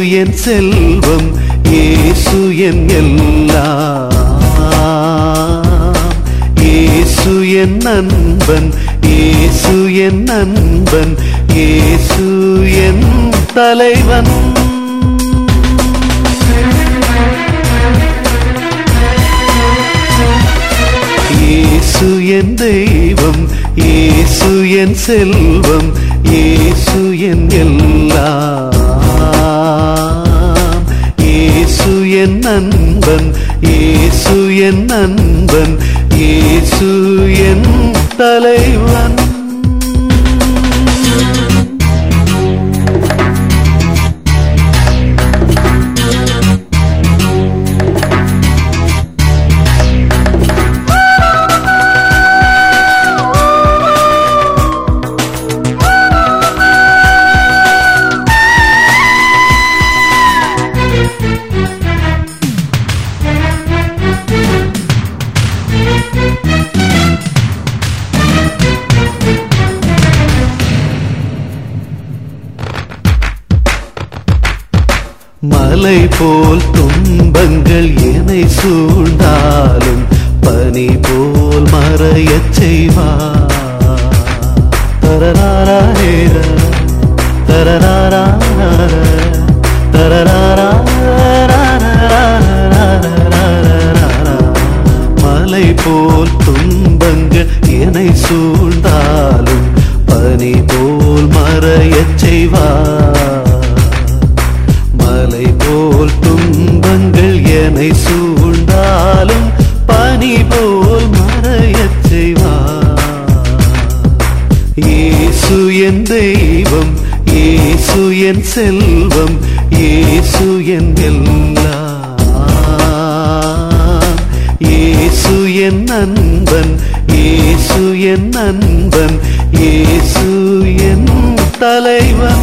என் செல்வம் இயேசு என் எல்லாம் இயேசு என் நண்பன் இயேசு என் நண்பன் இயேசு என் தலைவன் இயேசு என் தெய்வம் இயேசு என் செல்வம் இயேசு என் எல்லாம் இயேசு என் நண்பன் இயேசு என் நண்பன் இயேசு என் தலைவன் மலை போல் துன்பங்கள் என்னை சூழ்ந்தாலும் பனி போல் மறையச் செய்வார் தரராரேர, தரராரார, தரராராரராரராரராரராரரா. மலை போல் துன்பங்கள் என்னை சூழ்ந்தாலும் பனி போல் மறையச் செய்வார் மலை போல் துன்பங்கள் என்னை சூழ்ந்தாலும் பனி போல் மறையச் செய்வார் இயேசு என் தெய்வம் இயேசு என் செல்வம் இயேசு என் எல்லாம் இயேசு என் நண்பன் இயேசு என் நண்பன் இயேசு என் தலைவன்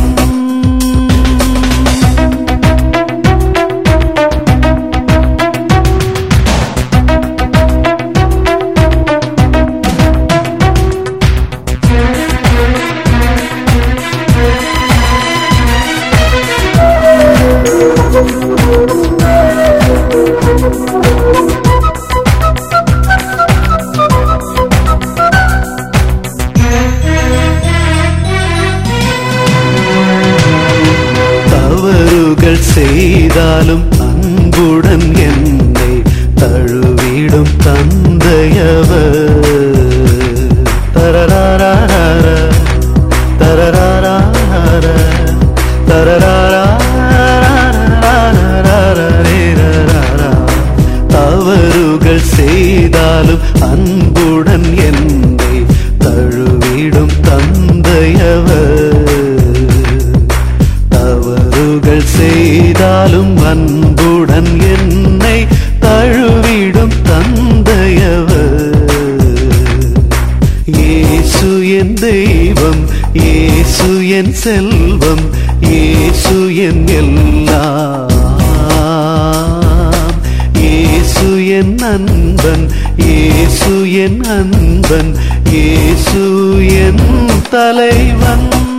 தவறுகள் செய்தாலும் அன்புடன் என்னை தழுவிடும் தந்தையவர் தரராரார தரராரார தரராராரேரராரா. தவறுகள் செய்தாலும் அன்புடன் என்னை தழுவிடும் தந்தையவர் தவறுகள் செய்தாலும் அன்புடன் என்னை தழுவிடும் தந்தையவர் இயேசு என் தெய்வம் இயேசு என் செல்வம் இயேசு என் எல்லாம் இயேசு என் நண்பன் இயேசு என் அன்பன் இயேசு என் தலைவன்